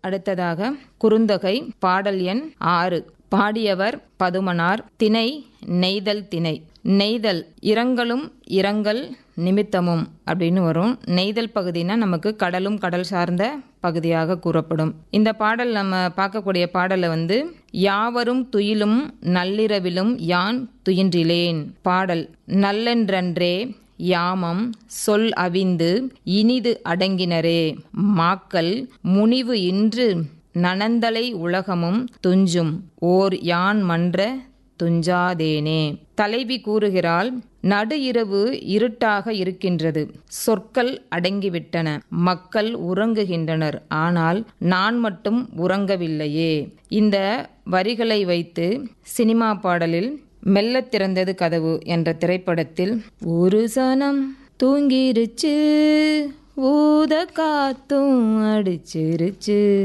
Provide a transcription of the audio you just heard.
அடுத்ததாக குறுந்தொகை பாடல் எண் ஆறு பாடியவர் பதுமனார் திணை நெய்தல் திணை நெய்தல் இரங்கலும் இரங்கல் நிமித்தமும் அப்படின்னு வரும் நெய்தல் பகுதினா நமக்கு கடலும் கடல் சார்ந்த பகுதியாக கூறப்படும் இந்த பாடல் நம்ம பார்க்கக்கூடிய பாடலை வந்து யாவரும் துயிலும் நள்ளிரவிலும் யான் துயின்றிலேன் பாடல் நல்லென்றன்றே யாமம் சொல் அவிந்து இனிது அடங்கினரே மாக்கள் முனிவு இன்று நனந்தலை உலகமும் துஞ்சும் ஓர் யான் மன்ற துஞ்சாதேனே தலைவி கூறுகிறாள் நடு இரவு இருட்டாக இருக்கின்றது சொற்கள் அடங்கிவிட்டன மக்கள் உறங்குகின்றனர் ஆனால் நான் மட்டும் உறங்கவில்லையே இந்த வரிகளை வைத்து சினிமா பாடலில் மெல்லத் திறந்தது கதவு என்ற திரைப்படத்தில் ஒரு சனம் தூங்கிருச்சு ஊத காத்தும் அடிச்சிருச்சு